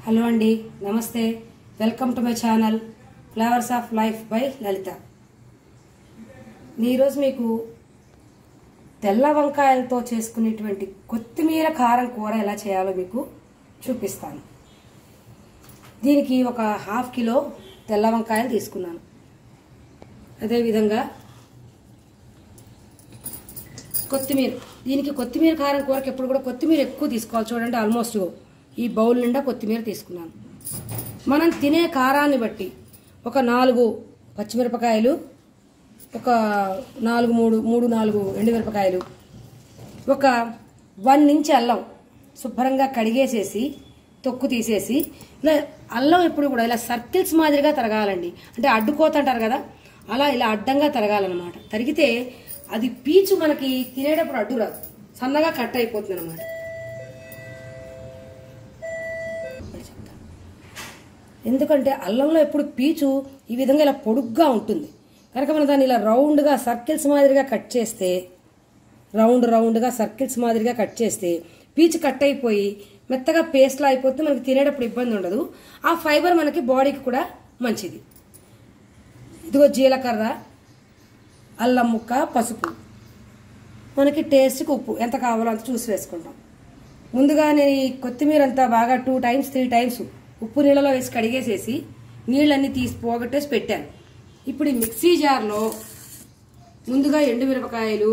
Hello అండి నమస్తే welcome to my channel flowers of life by Lalitha ఈరోజు మీకు తెల్ల వంకాయలతో చేసుకునేటువంటి కొత్తిమీర కారం కూర ఎలా చేయాలో మీకు చూపిస్తాను దీనికి ఒక హాఫ్ కిలో తెల్ల వంకాయలు తీసుకున్నాను అదేవిధంగా కొత్తిమీర దీనికి కొత్తిమీర కారం కూరకి ఎప్పుడు కూడా కొత్తిమీర ఎక్కువ తీసుకోవాలి చూడండి ఆల్మోస్ట్ ఈ బౌల్ నిండా కొత్తిమీర తీసుకున్నాను మనం తినే కారాన్ని బట్టి ఒక నాలుగు పచ్చిమిరపకాయలు ఒక నాలుగు మూడు మూడు నాలుగు ఎండుమిరపకాయలు ఒక వన్ ఇంచ్ అల్లం శుభ్రంగా కడిగేసేసి తొక్కు తీసేసి ఇలా అల్లం ఎప్పుడు కూడా ఇలా సర్కిల్స్ మాదిరిగా తరగాలండి అంటే అడ్డుకోత అంటారు కదా అలా ఇలా అడ్డంగా తరగాలన్నమాట తరిగితే అది పీచు మనకి తినేటప్పుడు అడ్డు రాదు సన్నగా కట్ అయిపోతుంది అనమాట ఎందుకంటే అల్లంలో ఎప్పుడు పీచు ఈ విధంగా ఇలా పొడుగ్గా ఉంటుంది కనుక మనం దాన్ని ఇలా రౌండ్గా సర్కిల్స్ మాదిరిగా కట్ చేస్తే రౌండ్ రౌండ్గా సర్కిల్స్ మాదిరిగా కట్ చేస్తే పీచు కట్ అయిపోయి మెత్తగా పేస్ట్లా అయిపోతే మనకి తినేటప్పుడు ఇబ్బంది ఉండదు ఆ ఫైబర్ మనకి బాడీకి కూడా మంచిది ఇదిగో జీలకర్ర అల్లం ముక్క పసుపు మనకి టేస్ట్కి ఉప్పు ఎంత కావాలో అంత చూసి వేసుకుంటాం ముందుగా నేను ఈ కొత్తిమీర అంతా బాగా టూ టైమ్స్ త్రీ టైమ్స్ ఉప్పు నీళ్ళలో వేసి కడిగేసేసి నీళ్ళన్నీ తీసి పోగొట్టేసి పెట్టాను ఇప్పుడు ఈ మిక్సీ జార్లో ముందుగా ఎండుమిరపకాయలు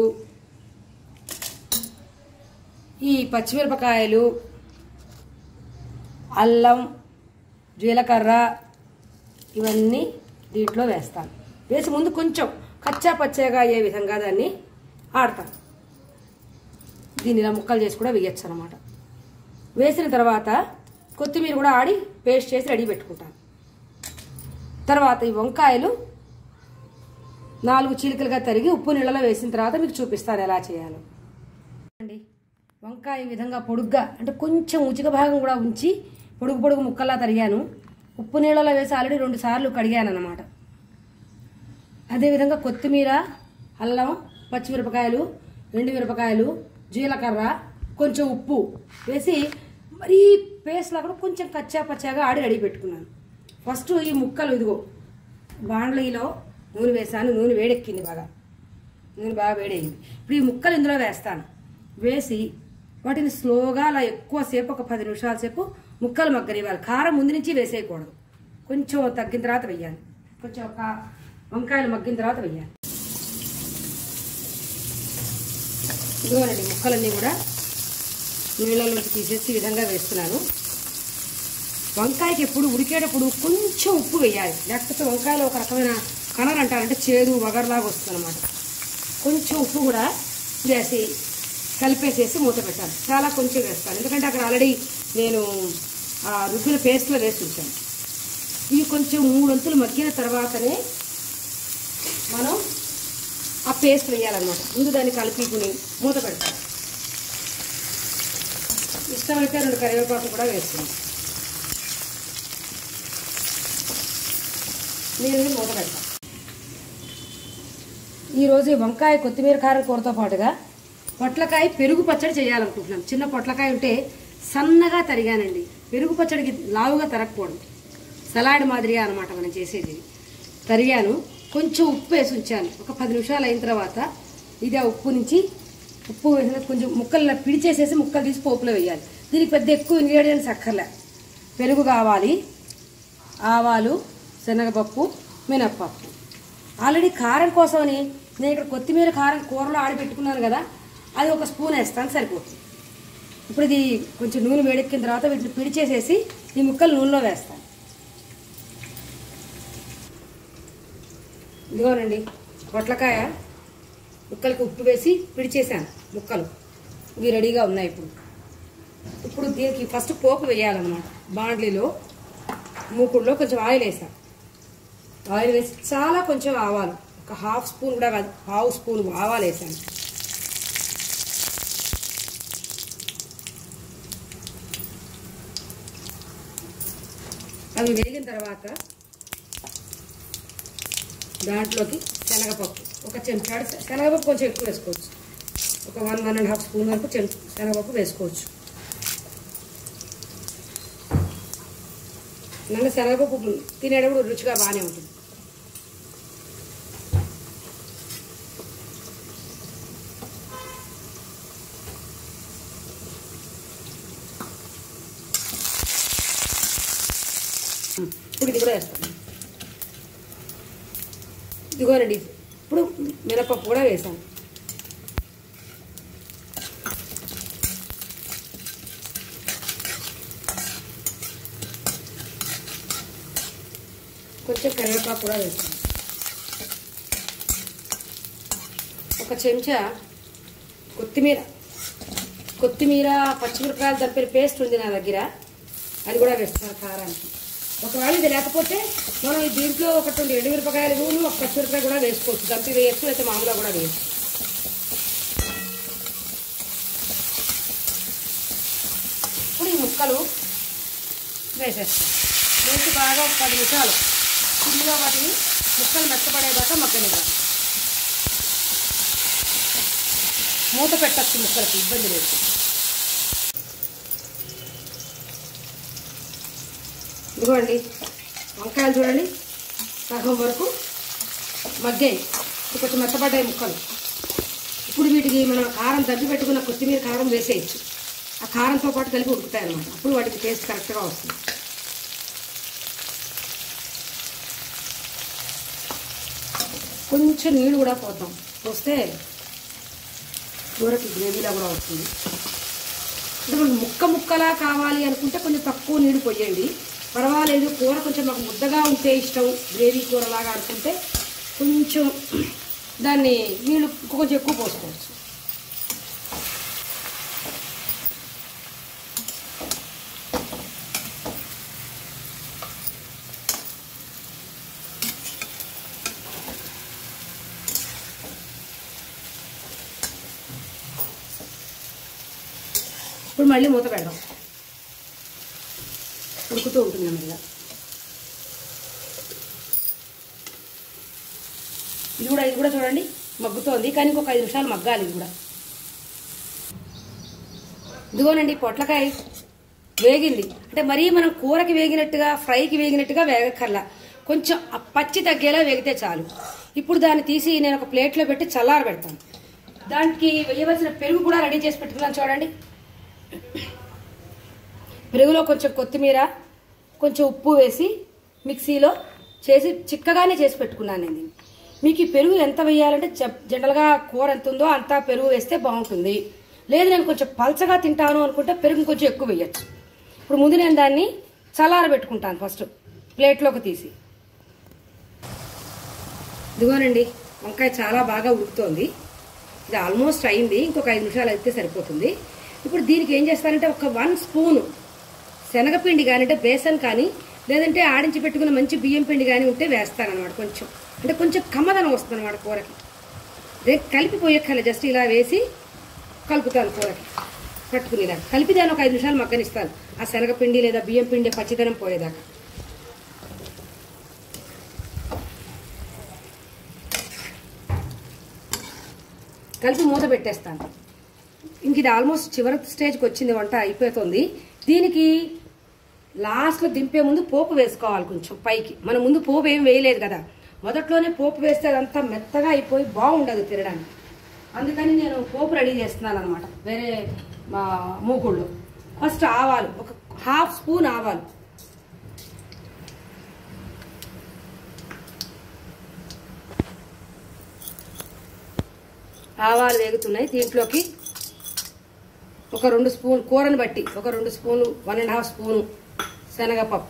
ఈ పచ్చిమిరపకాయలు అల్లం జీలకర్ర ఇవన్నీ దీంట్లో వేస్తాను వేసి ముందు కొంచెం కచ్చా పచ్చగా అయ్యే విధంగా దాన్ని ఆడతాను దీన్ని ఇలా ముక్కలు చేసి కూడా వేయచ్చు అనమాట వేసిన తర్వాత కొత్తిమీర కూడా ఆడి పేస్ట్ చేసి రెడీ పెట్టుకుంటాను తర్వాత ఈ వంకాయలు నాలుగు చీలికలుగా తరిగి ఉప్పు నీళ్ళలో వేసిన తర్వాత మీకు చూపిస్తాను ఎలా చేయాలో అండి వంకాయ ఈ విధంగా పొడుగ్గా అంటే కొంచెం ఉచిక భాగం కూడా ఉంచి పొడుగు పొడుగు ముక్కల్లా తరిగాను ఉప్పు నీళ్ళలో వేసి ఆల్రెడీ రెండు సార్లు కడిగాను అనమాట అదేవిధంగా కొత్తిమీర అల్లం పచ్చిమిరపకాయలు ఎండుమిరపకాయలు జీలకర్ర కొంచెం ఉప్పు వేసి మరీ పేస్ట్ లాగా కొంచెం కచ్చా పచ్చాగా ఆడి రెడీ పెట్టుకున్నాను ఫస్ట్ ఈ ముక్కలు ఇదిగో బాండ్లీలో నూనె వేసాను నూనె వేడెక్కింది బాగా నూనె బాగా వేడైంది ఇప్పుడు ఈ ముక్కలు ఇందులో వేస్తాను వేసి వాటిని స్లోగా అలా ఎక్కువసేపు ఒక పది నిమిషాల సేపు ముక్కలు మగ్గనివ్వాలి కారం ముందు నుంచి వేసేయకూడదు కొంచెం తగ్గిన తర్వాత వెయ్యాలి కొంచెం ఒక వంకాయలు మగ్గిన తర్వాత వెయ్యాలి ఇదిగోనండి ముక్కలన్నీ కూడా నీళ్ళలోకి తీసేసి ఈ విధంగా వేస్తున్నాను వంకాయకి ఎప్పుడు ఉడికేటప్పుడు కొంచెం ఉప్పు వేయాలి లేకపోతే వంకాయలో ఒక రకమైన కలర్ అంటారంటే చేదు వగర్లాగా వస్తుంది అనమాట కొంచెం ఉప్పు కూడా వేసి కలిపేసేసి మూత పెట్టాలి చాలా కొంచెం వేస్తాను ఎందుకంటే అక్కడ ఆల్రెడీ నేను ఆ రుబ్బిన పేస్ట్లో వేసి ఉంచాను ఇవి కొంచెం మూడొంతులు మగ్గిన తర్వాతనే మనం ఆ పేస్ట్ వేయాలన్నమాట ముందు దాన్ని కలిపికుని మూత పెడతాం ఇష్టమైతే రెండు కరివేపాకు కూడా వేస్తున్నాం నీరు మూత పెడతాం ఈరోజు ఈ వంకాయ కొత్తిమీర కారం కూరతో పాటుగా పొట్లకాయ పెరుగు పచ్చడి చేయాలనుకుంటున్నాం చిన్న పొట్లకాయ ఉంటే సన్నగా తరిగానండి పెరుగు పచ్చడికి లావుగా తరగకూడదు సలాడ్ మాదిరిగా అనమాట మనం చేసేది ఇది. తరిగాను కొంచెం ఉప్పు వేసి ఉంచాను ఒక పది నిమిషాలు అయిన తర్వాత ఇది ఆ ఉప్పు నుంచి ఉప్పు వేసిన కొంచెం ముక్కలు ఇలా పిడిచేసేసి ముక్కలు తీసి పోపులో వేయాలి దీనికి పెద్ద ఎక్కువ ఇంగ్రీడియంట్స్ అక్కర్లే పెరుగు కావాలి ఆవాలు శనగపప్పు మినప్పప్పు ఆల్రెడీ కారం కోసమని నేను ఇక్కడ కొత్తిమీర కారం కూరలో ఆడిపెట్టుకున్నాను కదా అది ఒక స్పూన్ వేస్తాను సరిపోతుంది ఇప్పుడు ఇది కొంచెం నూనె వేడెక్కిన తర్వాత వీటిని పిడిచేసేసి ఈ ముక్కలు నూనెలో వేస్తాను ఇదిగోనండి పొట్లకాయ ముక్కలకి ఉప్పు వేసి పిడిచేసాను ముక్కలు ఇవి రెడీగా ఉన్నాయి ఇప్పుడు ఇప్పుడు దీనికి ఫస్ట్ పోపు వేయాలన్నమాట బాండ్లీలో మూకుడులో కొంచెం ఆయిల్ వేసాను ఆయిల్ వేసి చాలా కొంచెం ఆవాలు ఒక హాఫ్ స్పూన్ కూడా కాదు పావు స్పూన్ ఆవాలు వేసాను అవి వేగిన తర్వాత దాంట్లోకి శనగపప్పు ఒక చెంచాడు శనగపప్పు కొంచెం ఎక్కువ వేసుకోవచ్చు ఒక one one and half spoon వరకు చెం శనగపప్పు వేసుకోవచ్చు నన్ను శనగపప్పు తినేటప్పుడు రుచిగా బాగానే ఉంటుంది ఇప్పుడు ఇది కూడా వేస్తాను ఇదిగోనండి ఇప్పుడు మినపప్పు కూడా వేసాను కొంచెం కరివేపాకు కూడా వేస్తాను ఒక చెంచా కొత్తిమీర కొత్తిమీర పచ్చిమిరపకాయలు తప్పిన పేస్ట్ ఉంది నా దగ్గర అది కూడా వేస్తాను కారానికి ఒకవేళ ఇది లేకపోతే మనం ఈ దీంట్లో ఒకటి రెండు ఎండుమిరపకాయలు నూనె ఒక పచ్చిమిరపకాయ కూడా వేసుకోవచ్చు దంపి వేయచ్చు అయితే మామూలుగా కూడా వేయచ్చు ఇప్పుడు ఈ ముక్కలు వేసేస్తాం వేసి బాగా ఒక పది నిమిషాలు సిమ్లో వాటిని ముక్కలు మెత్తపడేదాకా మగ్గనివ్వాలి మూత పెట్టచ్చు ముక్కలకి ఇబ్బంది లేదు ఇదిగోండి వంకాయలు చూడండి సగం వరకు మగ్గాయి ఇప్పుడు కొంచెం మెత్తపడ్డాయి ముక్కలు ఇప్పుడు వీటికి మనం కారం దగ్గర పెట్టుకున్న కొత్తిమీర కారం వేసేయచ్చు ఆ కారంతో పాటు కలిపి ఉడుకుతాయి అన్నమాట అప్పుడు వాటికి టేస్ట్ కరెక్ట్గా వస్తుంది కొంచెం నీళ్ళు కూడా పోతాం పోస్తే కూరకి గ్రేవీలా కూడా వస్తుంది అంటే మనకు ముక్క ముక్కలా కావాలి అనుకుంటే కొంచెం తక్కువ నీళ్ళు పోయండి పర్వాలేదు కూర కొంచెం మాకు ముద్దగా ఉంటే ఇష్టం గ్రేవీ కూరలాగా అనుకుంటే కొంచెం దాన్ని నీళ్ళు కొంచెం ఎక్కువ పోసుకోవచ్చు ఇప్పుడు మళ్ళీ మూత పెడదాం ఉడుకుతూ ఉంటుంది నెమ్మదిగా ఇది కూడా ఇది కూడా చూడండి మగ్గుతోంది కానీ ఇంకొక ఐదు నిమిషాలు మగ్గాలి ఇది కూడా ఇదిగోనండి పొట్లకాయ వేగింది అంటే మరీ మనం కూరకి వేగినట్టుగా ఫ్రైకి వేగినట్టుగా వేగక్కర్లా కొంచెం ఆ పచ్చి తగ్గేలా వేగితే చాలు ఇప్పుడు దాన్ని తీసి నేను ఒక ప్లేట్లో పెట్టి చల్లార పెడతాను దానికి వేయవలసిన పెరుగు కూడా రెడీ చేసి పెట్టుకున్నాను చూడండి పెరుగులో కొంచెం కొత్తిమీర కొంచెం ఉప్పు వేసి మిక్సీలో చేసి చిక్కగానే చేసి పెట్టుకున్నాను నేను దీన్ని. మీకు ఈ పెరుగు ఎంత వేయాలంటే జ- జనరల్గా కూర ఎంత ఉందో అంతా పెరుగు వేస్తే బాగుంటుంది లేదు నేను కొంచెం పల్చగా తింటాను అనుకుంటే పెరుగు కొంచెం ఎక్కువ వేయచ్చు ఇప్పుడు ముందు నేను దాన్ని చల్లార పెట్టుకుంటాను ఫస్ట్ ప్లేట్లోకి తీసి ఇదిగోనండి వంకాయ చాలా బాగా ఉడుకుతోంది ఇది ఆల్మోస్ట్ అయింది ఇంకొక ఐదు నిమిషాలు అయితే సరిపోతుంది ఇప్పుడు దీనికి ఏం చేస్తారంటే ఒక వన్ స్పూను శనగపిండి కానీ అంటే బేసన్ కానీ లేదంటే ఆడించి పెట్టుకున్న మంచి బియ్యం పిండి కానీ ఉంటే వేస్తానన్నమాట కొంచెం అంటే కొంచెం కమ్మదనం వస్తుంది అనమాట కూరకి అదే కలిపి పోయక్కర్లే జస్ట్ ఇలా వేసి కలుపుతాను కూరకి పట్టుకునేదా కలిపి దాన్ని ఒక ఐదు నిమిషాలు మగ్గనిస్తాను ఆ శనగపిండి లేదా బియ్యం పిండి పచ్చిదనం పోయేదాకా కలిపి మూత పెట్టేస్తాను ఇంక ఇది ఆల్మోస్ట్ చివరి స్టేజ్కి వచ్చింది వంట అయిపోతుంది దీనికి లాస్ట్లో దింపే ముందు పోపు వేసుకోవాలి కొంచెం పైకి మనం ముందు పోపు ఏం వేయలేదు కదా మొదట్లోనే పోపు వేస్తే అదంతా మెత్తగా అయిపోయి బాగుండదు తినడానికి అందుకని నేను పోపు రెడీ చేస్తున్నాను అనమాట వేరే మా మూకుళ్ళు ఫస్ట్ ఆవాలు ఒక హాఫ్ స్పూన్ ఆవాలు ఆవాలు వేగుతున్నాయి దీంట్లోకి ఒక రెండు స్పూన్ కూరని బట్టి ఒక రెండు స్పూన్లు వన్ అండ్ హాఫ్ స్పూను శనగపప్పు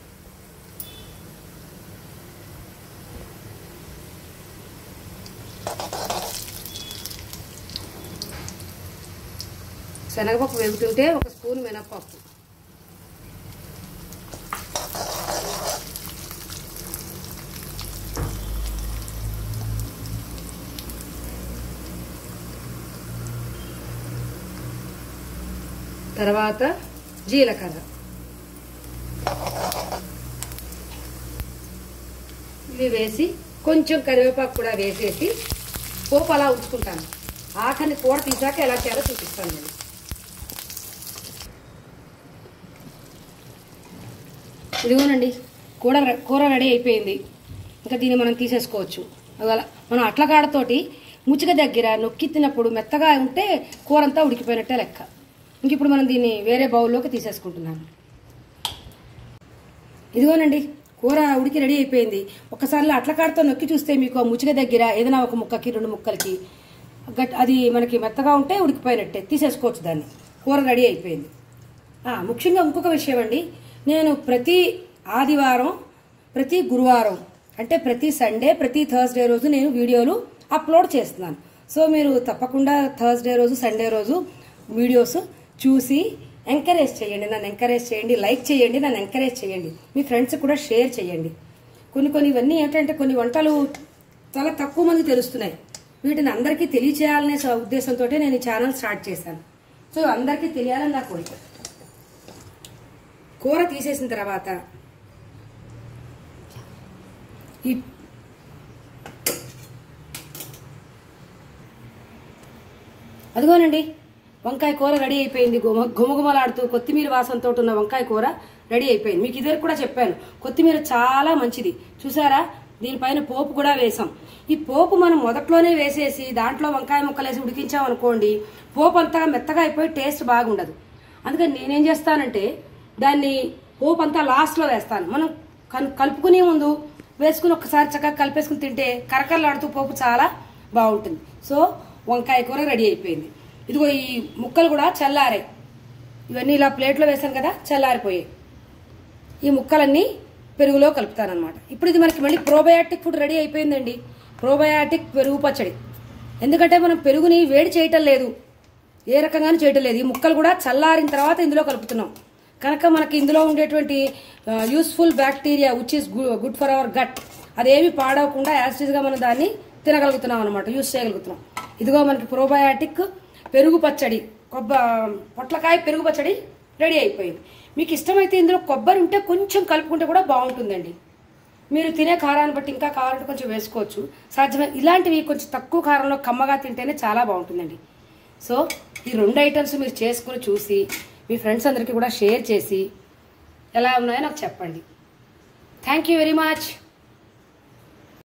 శనగపప్పు వేగుతుంటే ఒక స్పూన్ మినప్పప్పు తర్వాత జీలకర్ర ఇవి వేసి కొంచెం కరివేపాకు కూడా వేసేసి పోపు అలా ఉంచుకుంటాను ఆఖరిని కూర తీసాక ఎలా చేయాలో చూపిస్తాను నేను ఇదిగోనండి కూర కూర రెడీ అయిపోయింది ఇంకా దీన్ని మనం తీసేసుకోవచ్చు అలా మనం అట్ల కాడతోటి ముచ్చిక దగ్గర నొక్కి తిన్నప్పుడు మెత్తగా ఉంటే కూర అంతా ఉడికిపోయినట్టే లెక్క ఇంక ఇప్పుడు మనం దీన్ని వేరే బౌల్లోకి తీసేసుకుంటున్నాము ఇదిగోనండి కూర ఉడికి రెడీ అయిపోయింది ఒకసారి అట్ల కాడతో నొక్కి చూస్తే మీకు ఆ ముచ్చిక దగ్గర ఏదైనా ఒక ముక్కకి రెండు ముక్కలకి గట్ అది మనకి మెత్తగా ఉంటే ఉడికిపోయినట్టే తీసేసుకోవచ్చు దాన్ని కూర రెడీ అయిపోయింది ఆ, ముఖ్యంగా ఇంకొక విషయం అండి నేను ప్రతి ఆదివారం ప్రతి గురువారం అంటే ప్రతి సండే ప్రతి థర్స్డే రోజు నేను వీడియోలు అప్లోడ్ చేస్తున్నాను సో మీరు తప్పకుండా థర్స్డే రోజు సండే రోజు వీడియోస్ చూసి ఎంకరేజ్ చేయండి నన్ను ఎంకరేజ్ చేయండి లైక్ చేయండి నన్ను ఎంకరేజ్ చేయండి మీ ఫ్రెండ్స్ కూడా షేర్ చేయండి కొన్ని కొన్ని ఇవన్నీ ఏంటంటే కొన్ని వంటలు చాలా తక్కువ మంది తెలుస్తున్నాయి వీటిని అందరికీ తెలియచేయాలనే స- ఉద్దేశంతో నేను ఈ ఛానల్ స్టార్ట్ చేశాను సో అందరికీ తెలియాలని నా కోరిక కూర తీసేసిన తర్వాత ఈ అదిగోనండి వంకాయ కూర రెడీ అయిపోయింది గుమ గుమగుమలాడుతూ కొత్తిమీర వాసనతో ఉన్న వంకాయ కూర రెడీ అయిపోయింది మీకు ఇద్దరు కూడా చెప్పాను కొత్తిమీర చాలా మంచిది చూసారా దీనిపైన పోపు కూడా వేసాం ఈ పోపు మనం మొదట్లోనే వేసేసి దాంట్లో వంకాయ ముక్కలేసి ఉడికించాం అనుకోండి పోపు అంతా మెత్తగా అయిపోయి టేస్ట్ బాగుండదు అందుకని నేనేం చేస్తానంటే దాన్ని పోపు అంతా లాస్ట్లో వేస్తాను మనం కల్- కలుపుకునే ముందు వేసుకుని ఒకసారి చక్కగా కలిపేసుకుని తింటే కరకరలాడుతూ పోపు చాలా బాగుంటుంది సో వంకాయ కూర రెడీ అయిపోయింది ఇదిగో ఈ ముక్కలు కూడా చల్లారాయి ఇవన్నీ ఇలా ప్లేట్లో వేసాను కదా చల్లారిపోయాయి ఈ ముక్కలన్నీ పెరుగులో కలుపుతానమాట ఇప్పుడు ఇది మనకి మళ్ళీ ప్రోబయాటిక్ ఫుడ్ రెడీ అయిపోయిందండి ప్రోబయాటిక్ పెరుగు పచ్చడి ఎందుకంటే మనం పెరుగుని వేడి చేయటం లేదు ఏ రకంగానూ చేయటం లేదు ఈ ముక్కలు కూడా చల్లారిన తర్వాత ఇందులో కలుపుతున్నాం కనుక మనకి ఇందులో ఉండేటువంటి useful bacteria which is good for our gut అదేమి పాడవకుండా యాసిడ్గా మనం దాన్ని తినగలుగుతున్నాం అనమాట యూస్ చేయగలుగుతున్నాం ఇదిగో మనకి ప్రోబయాటిక్ పెరుగు పచ్చడి కొబ్బ పొట్లకాయ పెరుగు పచ్చడి రెడీ అయిపోయింది మీకు ఇష్టమైతే ఇందులో కొబ్బరి ఉంటే కొంచెం కలుపుకుంటే కూడా బాగుంటుందండి మీరు తినే కారాన్ని బట్టి ఇంకా కావాలంటే కొంచెం వేసుకోవచ్చు సాధ్యమైన ఇలాంటివి కొంచెం తక్కువ కారంలో కమ్మగా తింటేనే చాలా బాగుంటుందండి సో ఈ రెండు ఐటమ్స్ మీరు చేసుకుని చూసి మీ ఫ్రెండ్స్ అందరికీ కూడా షేర్ చేసి ఎలా ఉన్నాయో నాకు చెప్పండి థ్యాంక్ యూ వెరీ మచ్